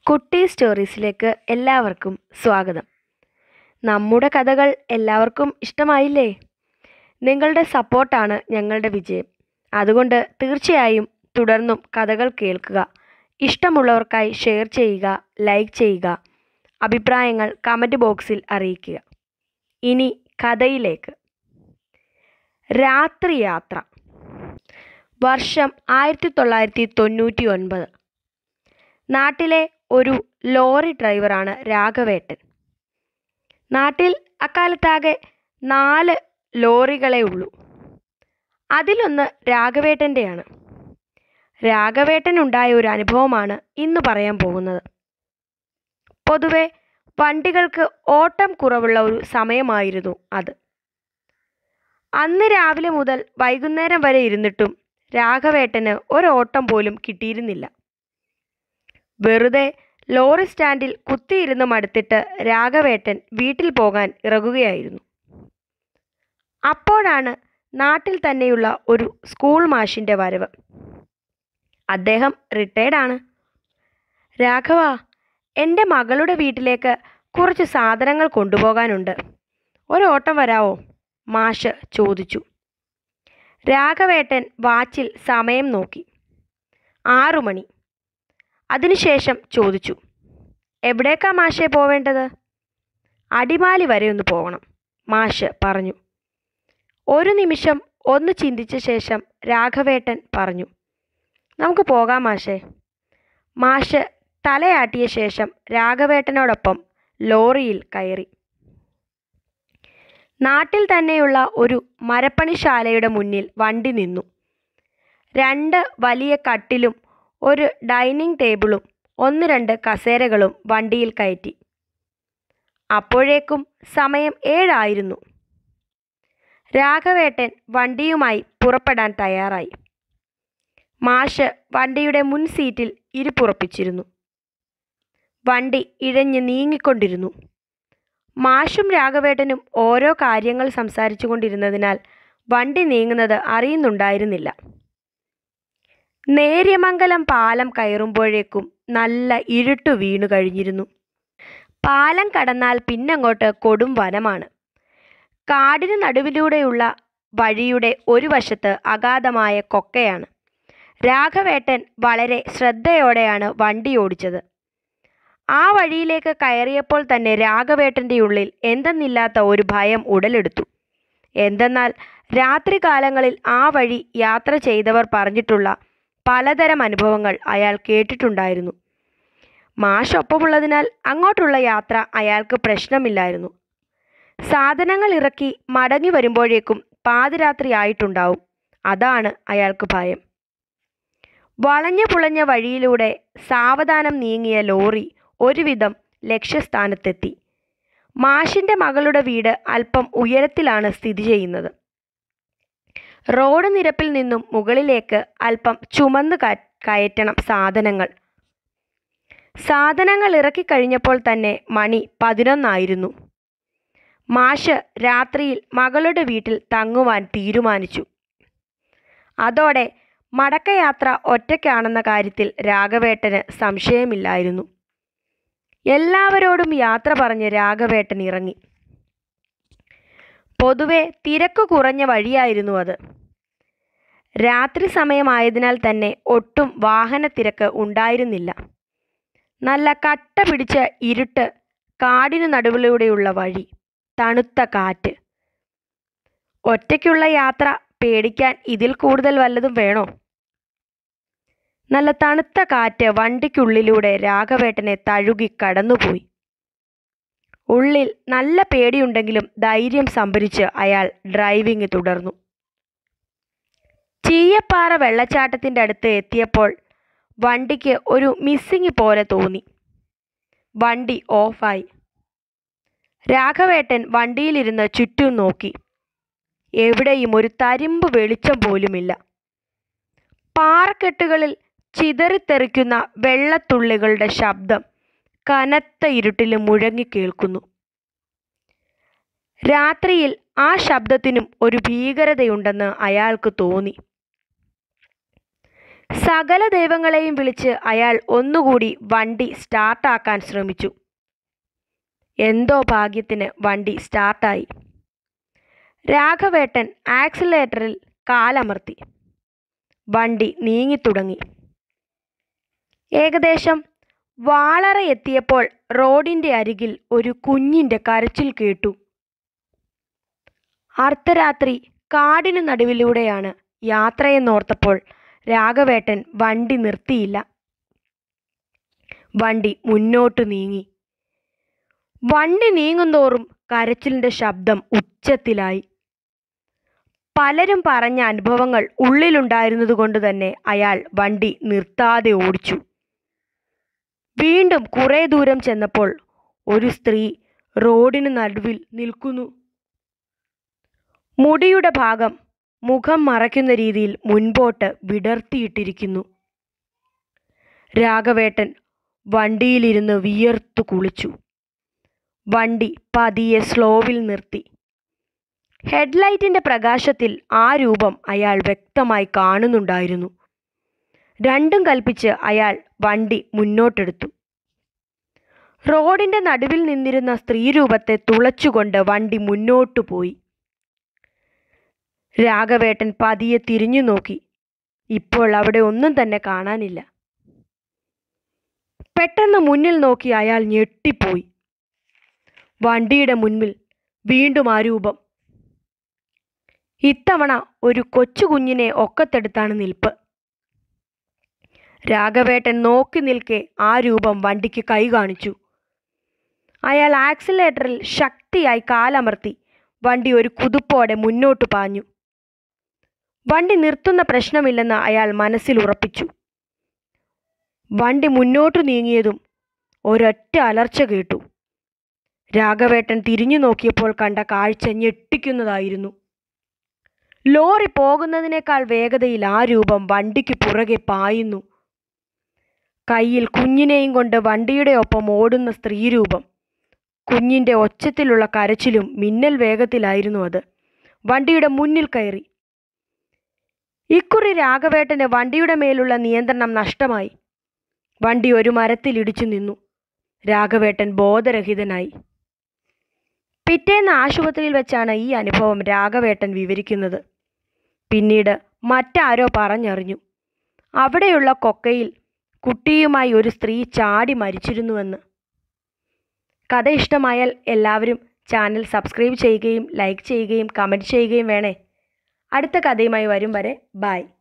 കുട്ടി സ്റ്റോറീസിലേക്ക് എല്ലാവർക്കും സ്വാഗതം നമ്മുടെ കഥകൾ എല്ലാവർക്കും ഇഷ്ടമായില്ലേ നിങ്ങളുടെ സപ്പോർട്ടാണ് ഞങ്ങളുടെ വിജയം അതുകൊണ്ട് തീർച്ചയായും തുടർന്നും കഥകൾ കേൾക്കുക ഇഷ്ടമുള്ളവർക്കായി ഷെയർ ചെയ്യുക ലൈക്ക് ചെയ്യുക അഭിപ്രായങ്ങൾ കമൻറ്റ് ബോക്സിൽ അറിയിക്കുക ഇനി കഥയിലേക്ക് രാത്രി യാത്ര വർഷം ആയിരത്തി തൊള്ളായിരത്തി തൊണ്ണൂറ്റി ഒൻപത് നാട്ടിലെ ഒരു ലോറി ഡ്രൈവറാണ് രാഘവേട്ടൻ നാട്ടിൽ അക്കാലത്താകെ നാല് ലോറികളേ ഉള്ളൂ അതിലൊന്ന് രാഘവേട്ടൻ്റെയാണ് രാഘവേട്ടനുണ്ടായ ഒരു അനുഭവമാണ് ഇന്ന് പറയാൻ പോകുന്നത് പൊതുവെ വണ്ടികൾക്ക് ഓട്ടം കുറവുള്ള ഒരു സമയമായിരുന്നു അത് അന്ന് രാവിലെ മുതൽ വൈകുന്നേരം വരെ ഇരുന്നിട്ടും രാഘവേട്ടന് ഒരോട്ടം പോലും കിട്ടിയിരുന്നില്ല വെറുതെ ലോറി സ്റ്റാൻഡിൽ കുത്തിയിരുന്ന് മടുത്തിട്ട് രാഘവേട്ടൻ വീട്ടിൽ പോകാൻ ഇറങ്ങുകയായിരുന്നു അപ്പോഴാണ് നാട്ടിൽ തന്നെയുള്ള ഒരു സ്കൂൾ മാഷിൻ്റെ വരവ് അദ്ദേഹം റിട്ടയർഡാണ് രാഘവ എൻ്റെ മകളുടെ വീട്ടിലേക്ക് കുറച്ച് സാധനങ്ങൾ കൊണ്ടുപോകാനുണ്ട് ഒരോട്ടം വരാവോ മാഷ് ചോദിച്ചു രാഘവേട്ടൻ വാച്ചിൽ സമയം നോക്കി ആറു മണി അതിനുശേഷം ചോദിച്ചു എവിടേക്കാ മാഷേ പോവേണ്ടത് അടിമാലി വരെ ഒന്ന് പോകണം മാഷ് പറഞ്ഞു ഒരു നിമിഷം ഒന്ന് ചിന്തിച്ച ശേഷം രാഘവേട്ടൻ പറഞ്ഞു നമുക്ക് പോകാം മാഷേ മാഷ് തലയാട്ടിയ ശേഷം രാഘവേട്ടനോടൊപ്പം ലോറിയിൽ കയറി നാട്ടിൽ തന്നെയുള്ള ഒരു മരപ്പണിശാലയുടെ മുന്നിൽ വണ്ടി നിന്നു രണ്ട് വലിയ കട്ടിലും ഒരു ഡൈനിങ് ടേബിളും ഒന്ന് രണ്ട് കസേരകളും വണ്ടിയിൽ കയറ്റി അപ്പോഴേക്കും സമയം ഏഴായിരുന്നു രാഘവേട്ടൻ വണ്ടിയുമായി പുറപ്പെടാൻ തയ്യാറായി മാഷ് വണ്ടിയുടെ മുൻ സീറ്റിൽ ഇരിപ്പുറപ്പിച്ചിരുന്നു വണ്ടി ഇഴഞ്ഞ് നീങ്ങിക്കൊണ്ടിരുന്നു മാഷും രാഘവേട്ടനും ഓരോ കാര്യങ്ങൾ സംസാരിച്ചു കൊണ്ടിരുന്നതിനാൽ വണ്ടി നീങ്ങുന്നത് അറിയുന്നുണ്ടായിരുന്നില്ല നേര്യമംഗലം പാലം കയറുമ്പോഴേക്കും നല്ല ഇരുട്ടു വീണു കഴിഞ്ഞിരുന്നു പാലം കടന്നാൽ പിന്നങ്ങോട്ട് കൊടും വനമാണ് കാടിന് നടുവിലൂടെയുള്ള വഴിയുടെ ഒരു വശത്ത് അഗാധമായ കൊക്കയാണ് രാഘവേട്ടൻ വളരെ ശ്രദ്ധയോടെയാണ് വണ്ടി ഓടിച്ചത് ആ വഴിയിലേക്ക് കയറിയപ്പോൾ തന്നെ രാഘവേട്ടൻ്റെ ഉള്ളിൽ എന്തെന്നില്ലാത്ത ഒരു ഭയം ഉടലെടുത്തു എന്തെന്നാൽ രാത്രികാലങ്ങളിൽ ആ വഴി യാത്ര ചെയ്തവർ പറഞ്ഞിട്ടുള്ള പലതരം അനുഭവങ്ങൾ അയാൾ കേട്ടിട്ടുണ്ടായിരുന്നു മാഷൊപ്പമുള്ളതിനാൽ അങ്ങോട്ടുള്ള യാത്ര അയാൾക്ക് പ്രശ്നമില്ലായിരുന്നു സാധനങ്ങൾ ഇറക്കി മടങ്ങി വരുമ്പോഴേക്കും പാതിരാത്രി ആയിട്ടുണ്ടാവും അതാണ് അയാൾക്ക് ഭയം വളഞ്ഞു പുളഞ്ഞ വഴിയിലൂടെ സാവധാനം നീങ്ങിയ ലോറി ഒരുവിധം ലക്ഷ്യസ്ഥാനത്തെത്തി മാഷിൻ്റെ മകളുടെ വീട് അല്പം ഉയരത്തിലാണ് സ്ഥിതി ചെയ്യുന്നത് റോഡ് നിരപ്പിൽ നിന്നും മുകളിലേക്ക് അല്പം ചുമന്ന് കയറ്റണം സാധനങ്ങൾ സാധനങ്ങൾ ഇറക്കി കഴിഞ്ഞപ്പോൾ തന്നെ മണി പതിനൊന്നായിരുന്നു മാഷ് രാത്രിയിൽ മകളുടെ വീട്ടിൽ തങ്ങുവാൻ തീരുമാനിച്ചു അതോടെ മടക്കയാത്ര ഒറ്റയ്ക്കാണെന്ന കാര്യത്തിൽ രാഘവേട്ടന് സംശയമില്ലായിരുന്നു എല്ലാവരോടും യാത്ര പറഞ്ഞ് രാഘവേട്ടൻ ഇറങ്ങി പൊതുവെ തിരക്ക് കുറഞ്ഞ വഴിയായിരുന്നു അത് രാത്രി സമയമായതിനാൽ തന്നെ ഒട്ടും വാഹന തിരക്ക് ഉണ്ടായിരുന്നില്ല നല്ല കട്ട പിടിച്ച ഇരുട്ട് കാടിനു നടുവിലൂടെയുള്ള വഴി തണുത്ത കാറ്റ് ഒറ്റയ്ക്കുള്ള യാത്ര പേടിക്കാൻ ഇതിൽ കൂടുതൽ വല്ലതും വേണോ നല്ല തണുത്ത കാറ്റ് വണ്ടിക്കുള്ളിലൂടെ രാഘവേട്ടനെ തഴുകി കടന്നുപോയി ഉള്ളിൽ നല്ല പേടിയുണ്ടെങ്കിലും ധൈര്യം സംഭരിച്ച് അയാൾ ഡ്രൈവിംഗ് തുടർന്നു ചീയപ്പാറ വെള്ളച്ചാട്ടത്തിൻ്റെ അടുത്ത് എത്തിയപ്പോൾ വണ്ടിക്ക് ഒരു മിസ്സിങ് പോലെ തോന്നി വണ്ടി ഓഫായി രാഘവേട്ടൻ വണ്ടിയിലിരുന്ന് ചുറ്റും നോക്കി എവിടെയും ഒരു തരിമ്പ് വെളിച്ചം പോലുമില്ല പാറക്കെട്ടുകളിൽ ചിതറിത്തെറിക്കുന്ന വെള്ളത്തുള്ളികളുടെ ശബ്ദം കനത്ത ഇരുട്ടിൽ മുഴങ്ങി കേൾക്കുന്നു രാത്രിയിൽ ആ ശബ്ദത്തിനും ഒരു ഭീകരതയുണ്ടെന്ന് അയാൾക്ക് തോന്നി സകല ദൈവങ്ങളെയും വിളിച്ച് അയാൾ ഒന്നുകൂടി വണ്ടി സ്റ്റാർട്ടാക്കാൻ ശ്രമിച്ചു എന്തോ ഭാഗ്യത്തിന് വണ്ടി സ്റ്റാർട്ടായി രാഘവേട്ടൻ ആക്സിലേറ്ററിൽ കാലമർത്തി വണ്ടി നീങ്ങിത്തുടങ്ങി ഏകദേശം വാളറ എത്തിയപ്പോൾ റോഡിൻ്റെ അരികിൽ ഒരു കുഞ്ഞിൻ്റെ കരച്ചിൽ കേട്ടു അർദ്ധരാത്രി കാടിനു നടുവിലൂടെയാണ് യാത്രയെന്നോർത്തപ്പോൾ രാഘവേട്ടൻ വണ്ടി നിർത്തിയില്ല വണ്ടി മുന്നോട്ട് നീങ്ങി വണ്ടി നീങ്ങുന്തോറും കരച്ചിലിൻ്റെ ശബ്ദം ഉച്ചത്തിലായി പലരും പറഞ്ഞ അനുഭവങ്ങൾ ഉള്ളിലുണ്ടായിരുന്നതുകൊണ്ട് തന്നെ അയാൾ വണ്ടി നിർത്താതെ ഓടിച്ചു വീണ്ടും കുറേ ദൂരം ചെന്നപ്പോൾ ഒരു സ്ത്രീ റോഡിന് നടുവിൽ നിൽക്കുന്നു മുടിയുടെ ഭാഗം മുഖം മറയ്ക്കുന്ന രീതിയിൽ മുൻപോട്ട് വിടർത്തിയിട്ടിരിക്കുന്നു രാഘവേട്ടൻ വണ്ടിയിലിരുന്ന് വിയർത്തു കുളിച്ചു വണ്ടി പതിയെ സ്ലോവിൽ നിർത്തി ഹെഡ്ലൈറ്റിന്റെ പ്രകാശത്തിൽ ആ രൂപം അയാൾ വ്യക്തമായി കാണുന്നുണ്ടായിരുന്നു രണ്ടും കൽപ്പിച്ച് അയാൾ വണ്ടി മുന്നോട്ടെടുത്തു റോഡിന്റെ നടുവിൽ നിന്നിരുന്ന സ്ത്രീരൂപത്തെ തുളച്ചുകൊണ്ട് വണ്ടി മുന്നോട്ടു പോയി രാഘവേട്ടൻ പതിയെ തിരിഞ്ഞു നോക്കി ഇപ്പോൾ അവിടെ ഒന്നും തന്നെ കാണാനില്ല പെട്ടെന്ന് മുന്നിൽ നോക്കി അയാൾ ഞെട്ടിപ്പോയി വണ്ടിയുടെ മുൻപിൽ വീണ്ടും ആ രൂപം ഇത്തവണ ഒരു കൊച്ചു കുഞ്ഞിനെ ഒക്കത്തെടുത്താണ് നിൽപ്പ് രാഘവേട്ടൻ നോക്കി നിൽക്കെ ആ രൂപം വണ്ടിക്ക് കൈ കാണിച്ചു അയാൾ ആക്സിലേറ്ററിൽ ശക്തിയായി കാലമർത്തി വണ്ടി ഒരു കുതിപ്പോടെ മുന്നോട്ട് പാഞ്ഞു വണ്ടി നിർത്തുന്ന പ്രശ്നമില്ലെന്ന് അയാൾ മനസ്സിൽ ഉറപ്പിച്ചു വണ്ടി മുന്നോട്ടു നീങ്ങിയതും ഒരൊറ്റ അലർച്ച കേട്ടു രാഘവേട്ടൻ തിരിഞ്ഞു നോക്കിയപ്പോൾ കണ്ട കാഴ്ച ഞെട്ടിക്കുന്നതായിരുന്നു ലോറി പോകുന്നതിനേക്കാൾ വേഗതയിൽ ആ രൂപം വണ്ടിക്ക് പുറകെ പായുന്നു കയ്യിൽ കുഞ്ഞിനെയും കൊണ്ട് വണ്ടിയുടെ ഒപ്പം ഓടുന്ന സ്ത്രീരൂപം കുഞ്ഞിൻ്റെ ഒച്ചത്തിലുള്ള കരച്ചിലും മിന്നൽ വേഗത്തിലായിരുന്നു അത് വണ്ടിയുടെ മുന്നിൽ കയറി ഇക്കുറി രാഘവേട്ടന് വണ്ടിയുടെ മേലുള്ള നിയന്ത്രണം നഷ്ടമായി വണ്ടി ഒരു മരത്തിൽ ഇടിച്ചു നിന്നു രാഘവേട്ടൻ ബോധരഹിതനായി പിറ്റേന്ന് ആശുപത്രിയിൽ വെച്ചാണ് ഈ അനുഭവം രാഘവേട്ടൻ വിവരിക്കുന്നത് പിന്നീട് മറ്റാരോ പറഞ്ഞറിഞ്ഞു അവിടെയുള്ള കൊക്കയിൽ കുട്ടിയുമായി ഒരു സ്ത്രീ ചാടി മരിച്ചിരുന്നുവെന്ന് കഥ ഇഷ്ടമായാൽ എല്ലാവരും ചാനൽ സബ്സ്ക്രൈബ് ചെയ്യുകയും ലൈക്ക് ചെയ്യുകയും കമൻറ്റ് ചെയ്യുകയും വേണേ അടുത്ത കഥയുമായി വരും വരെ ബായ്